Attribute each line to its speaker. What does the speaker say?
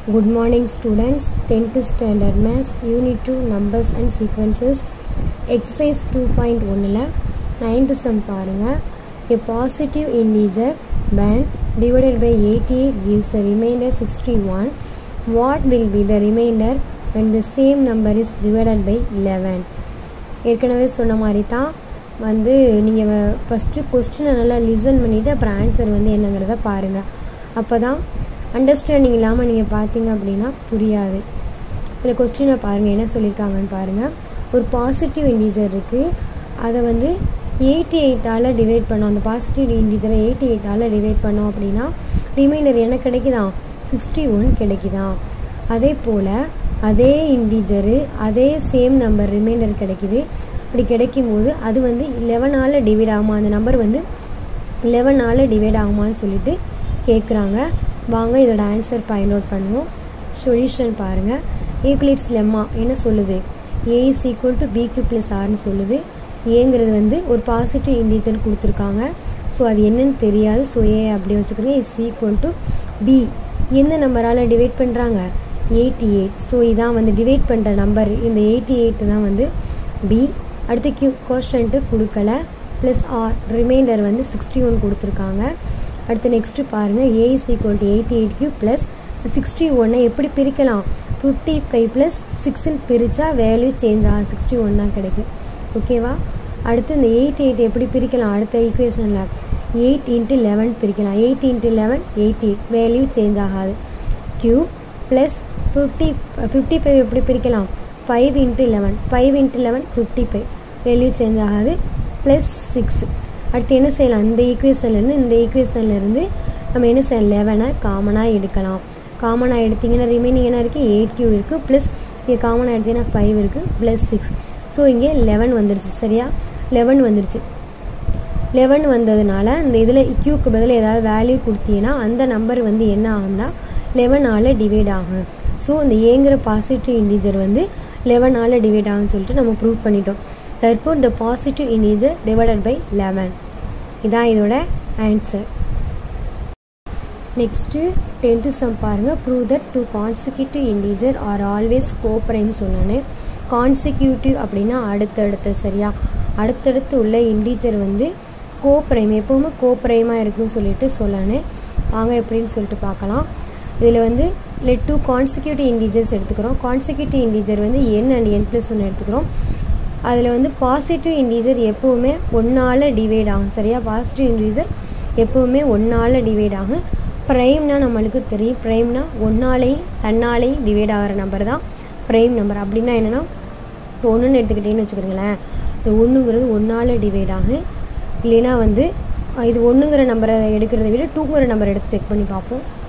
Speaker 1: Good morning students, 10th standard maths, unit 2 numbers and sequences, exercise 2.1ல 9th sum பாருங்க a positive integer when divided by 88 gives a remainder 61 what will be the remainder when the same number is divided by 11 ஏற்கனவே சொன்ன மாதிரி தான் வந்து நீங்கள் first கொஸ்டினை நல்லா listen பண்ணிவிட்டு அப்புறம் ஆன்சர் வந்து என்னங்கிறத பாருங்கள் அப்போ தான் அண்டர்ஸ்டாண்டிங் இல்லாமல் நீங்கள் பார்த்தீங்க அப்படின்னா புரியாது இதில் கொஸ்டினை பாருங்கள் என்ன சொல்லியிருக்காங்கன்னு பாருங்கள் ஒரு பாசிட்டிவ் இண்டீஜர் இருக்குது அதை வந்து எயிட்டி எயிட்டால் டிவைட் பண்ணோம் அந்த பாசிட்டிவ் இண்டீஜரை எயிட்டி எயிட்டால் டிவைட் பண்ணோம் அப்படின்னா ரிமைண்டர் என்ன கிடைக்குதான் சிக்ஸ்டி ஒன் கிடைக்குதான் அதே போல் அதே இண்டீஜரு அதே சேம் நம்பர் ரிமைண்டர் கிடைக்குது அப்படி கிடைக்கும் போது அது வந்து லெவனால் டிவைட் ஆகுமா அந்த நம்பர் வந்து லெவனால் டிவைட் ஆகுமான்னு சொல்லிட்டு கேட்குறாங்க வாங்க இதோட ஆன்சர் ஃபைண்ட் அவுட் பண்ணுவோம் சொல்யூஷன் பாருங்கள் ஈக்குலிட்ஸ் லெம்மா என்ன சொல்லுது ஏ இஸ் ஈக்குவல் டு பிக்கு ப்ளஸ் ஆர்னு சொல்லுது ஏங்கிறது வந்து ஒரு பாசிட்டிவ் இண்டீஜர் கொடுத்துருக்காங்க ஸோ அது என்னன்னு தெரியாது ஸோ ஏ அப்படி வச்சுக்கிறோங்க இஸ் ஈக்குவல் டு பி எந்த நம்பரால் டிவைட் பண்ணுறாங்க எயிட்டி எயிட் ஸோ இதான் வந்து டிவைட் பண்ணுற நம்பர் இந்த எயிட்டி எயிட் தான் வந்து பி அடுத்து கியூ கோஷன்ட்டு கொடுக்கல ப்ளஸ் ஆர் ரிமைண்டர் வந்து சிக்ஸ்டி ஒன் கொடுத்துருக்காங்க அடுத்து நெக்ஸ்ட்டு பாருங்கள் A is equal to eighty eight Q plus sixty ஒன்னை எப்படி பிரிக்கலாம் ஃபிஃப்டி ஃபைவ் ப்ளஸ் சிக்ஸ்ன்னு பிரித்தா வேல்யூ சேஞ்ச் ஆகும் சிக்ஸ்டி ஒன் தான் கிடைக்கும் ஓகேவா அடுத்து இந்த எயிட் எயிட் எப்படி பிரிக்கலாம் அடுத்த ஈக்குவேஷனில் எயிட் இன்ட்டு லெவன் பிரிக்கலாம் eight into eleven eighty eight value change ஆகாது Q plus fifty fifty five எப்படி பிரிக்கலாம் five into eleven five into eleven fifty five value change ஆகாது ப்ளஸ் சிக்ஸ் அடுத்து என்ன செய்யலாம் இந்த ஈக்குவேஷன்லேருந்து இந்த ஈக்குவேஷன்லேருந்து நம்ம என்ன செய்யலாம் லெவனை காமனாக எடுக்கலாம் காமனாக எடுத்திங்கன்னா ரிமைனிங் என்ன இருக்குது எயிட் கியூ இருக்குது ப்ளஸ் இங்கே காமனாக எடுத்திங்கன்னா ஃபைவ் இருக்குது ப்ளஸ் சிக்ஸ் ஸோ இங்கே லெவன் வந்துருச்சு சரியா லெவன் வந்துருச்சு லெவன் வந்ததுனால இந்த இதில் கியூக்கு பதில் ஏதாவது வேல்யூ கொடுத்தீங்கன்னா அந்த நம்பர் வந்து என்ன ஆகும்னா லெவனால் டிவைட் ஆகும் ஸோ இந்த ஏங்கிற பாசிட்டிவ் இண்டீஜர் வந்து லெவனால் டிவைட் ஆகும்னு சொல்லிட்டு நம்ம ப்ரூவ் பண்ணிட்டோம் therefore the positive integer divided by eleven இதான் இதோட ஆன்சர் நெக்ஸ்ட்டு டென்த்து சம் பாருங்கள் prove that two consecutive integer are always coprime சொன்னேன்னு கான்சிக்யூட்டிவ் அப்படின்னா அடுத்தடுத்து சரியா அடுத்தடுத்து உள்ள இண்டீஜர் வந்து கோப்ரைம் எப்போவுமே கோப்ரைமாக இருக்குன்னு சொல்லிட்டு சொல்லணும் வாங்க எப்படின்னு சொல்லிட்டு பார்க்கலாம் இதில் வந்து இல்லை டூ கான்சிக்யூட்டிவ் இண்டீஜர்ஸ் எடுத்துக்கிறோம் கான்சிக்யூட்டிவ் இண்டீஜர் வந்து என் அண்ட் என் ப்ளஸ் ஒன்று எடுத்துக்கிறோம் அதில் வந்து பாசிட்டிவ் இண்டீஜர் எப்போவுமே ஒன்றால் டிவைட் ஆகும் சரியா பாசிட்டிவ் இண்டீஜர் எப்போவுமே ஒன்றால் டிவைட் ஆகும் ப்ரைம்னா நம்மளுக்கு தெரியும் ப்ரைம்னா ஒன்னாலையும் தன்னாலையும் டிவைட் ஆகிற நம்பர் தான் ப்ரைம் நம்பர் அப்படின்னா என்னென்னா ஒன்றுன்னு எடுத்துக்கிட்டேன்னு வச்சுக்கிறீங்களேன் இந்த ஒன்றுங்கிறது ஒன்றால் டிவைட் ஆகும் இல்லைன்னா வந்து இது ஒன்றுங்கிற நம்பரை எடுக்கிறத விட டூங்கிற நம்பர் எடுத்து செக் பண்ணி பார்ப்போம்